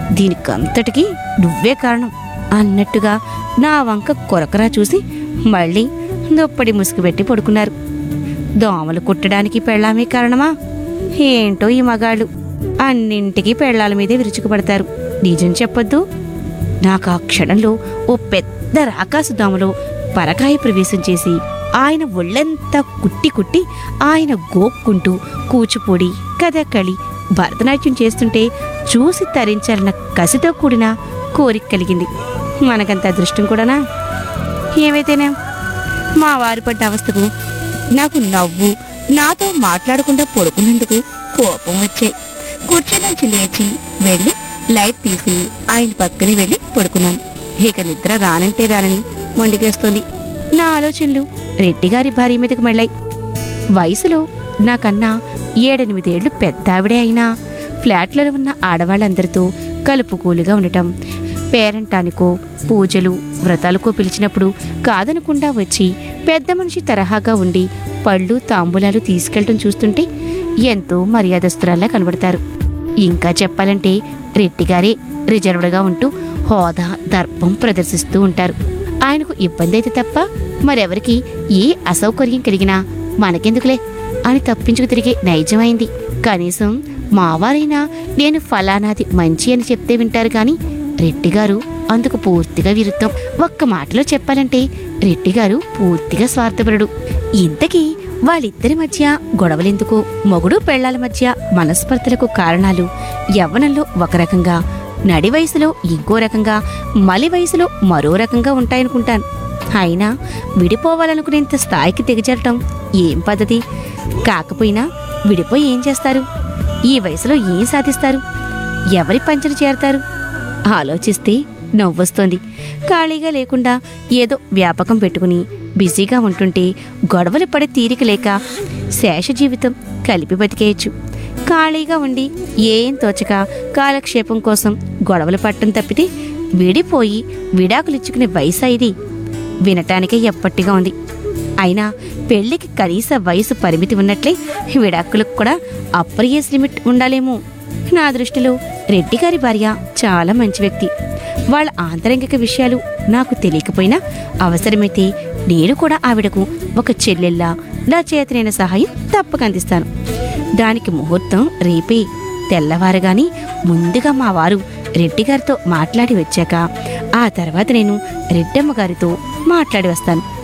దీనికంతటికి నువ్వే కారణం అన్నట్టుగా నా వంక కొరకరా చూసి మళ్ళీ దుప్పటి ముసుగు పెట్టి పడుకున్నారు దోమలు కుట్టడానికి పెళ్ళామే కారణమా ఏంటో ఈ మగాళ్ళు అన్నింటికీ పెళ్ళాల మీదే విరుచుకుపడతారు నిజం చెప్పొద్దు నాకు ఆ క్షణంలో ఓ పెద్ద రాకాసు దోమలో పరకాయ ప్రవేశం చేసి ఆయన ఒళ్ళంతా కుట్టి కుట్టి ఆయన గోక్కుంటూ కూచిపూడి కథకళి భరతనాట్యం చేస్తుంటే చూసి తరించాలన్న కసితో కూడిన కోరిక కలిగింది మనకంత అదృష్టం కూడానా ఏమైతేనే మా వారి పడ్డ అవస్థకు నాకు నవ్వు నాతో మాట్లాడకుండా పడుకున్నందుకు కోపం వచ్చాయి కూర్చొని నుంచి లేచి వెళ్ళి లైట్ తీసి ఆయన పక్కనే వెళ్ళి పడుకున్నాను ఇక నిద్ర రానంటే రానని మొండికేస్తోంది నా ఆలోచనలు రెడ్డిగారి భార్య మీదకు మళ్ళాయి వయసులో నాకన్నా ఏడెనిమిదేళ్లు పెద్ద ఆవిడే అయినా ఫ్లాట్లలో ఉన్న ఆడవాళ్ళందరితో కలుపుకూలుగా ఉండటం పేరంటానికో పూజలు వ్రతాలకో పిలిచినప్పుడు కాదనకుండా వచ్చి పెద్ద మనిషి తరహాగా ఉండి పళ్ళు తాంబూలాలు తీసుకెళ్ళటం చూస్తుంటే ఎంతో మర్యాదస్తురాల్లా కనబడతారు ఇంకా చెప్పాలంటే రెడ్డిగారే రిజర్వ్డ్గా ఉంటూ హోదా దర్పం ప్రదర్శిస్తూ ఉంటారు ఆయనకు ఇబ్బంది అయితే తప్ప మరెవరికి ఏ అసౌకర్యం కలిగినా మనకెందుకులే అని తప్పించుకు తిరిగే నైజమైంది కనీసం మావారైనా నేను ఫలానాది మంచి అని చెప్తే వింటారు కానీ రెడ్డిగారు అందుకు పూర్తిగా విరుద్ధం ఒక్క మాటలో చెప్పాలంటే రెడ్డిగారు పూర్తిగా స్వార్థపరుడు ఇంతకీ వాళ్ళిద్దరి మధ్య గొడవలెందుకు మొగుడు పెళ్లాల మధ్య మనస్పర్ధలకు కారణాలు యవ్వనంలో ఒక రకంగా నడి వయసులో ఇంకో రకంగా మలి వయసులో మరో రకంగా ఉంటాయనుకుంటాను అయినా విడిపోవాలనుకునేంత స్థాయికి దిగజారటం ఏం పద్ధతి కాకపోయినా విడిపోయి ఏం చేస్తారు ఈ వయసులో ఏం సాధిస్తారు ఎవరి పంచలు చేరతారు ఆలోచిస్తే నవ్వొస్తోంది ఖాళీగా లేకుండా ఏదో వ్యాపకం పెట్టుకుని బిజీగా ఉంటుంటే గొడవలు పడే తీరిక లేక శేష జీవితం కలిపి బతికేయచ్చు ఖాళీగా ఉండి ఏం తోచక కాలక్షేపం కోసం గొడవలు పట్టం తప్పితే విడిపోయి విడాకులిచ్చుకునే వయసు ఇది వినటానికే ఎప్పటిగా ఉంది అయినా పెళ్లికి కనీస వయసు పరిమితి ఉన్నట్లే విడాకులకు కూడా అప్పర్ ఏజ్ లిమిట్ ఉండాలేమో నా దృష్టిలో రెడ్డి గారి భార్య చాలా మంచి వ్యక్తి వాళ్ళ ఆంతరంగిక విషయాలు నాకు తెలియకపోయినా అవసరమైతే నేను కూడా ఆవిడకు ఒక చెల్లెల్లా నా చేతనైన సహాయం తప్పక అందిస్తాను దానికి ముహూర్తం రేపే తెల్లవారగాని ముందుగా మా వారు రెడ్డి గారితో మాట్లాడి వచ్చాక ఆ తర్వాత నేను రెడ్డమ్మ గారితో మాట్లాడి వస్తాను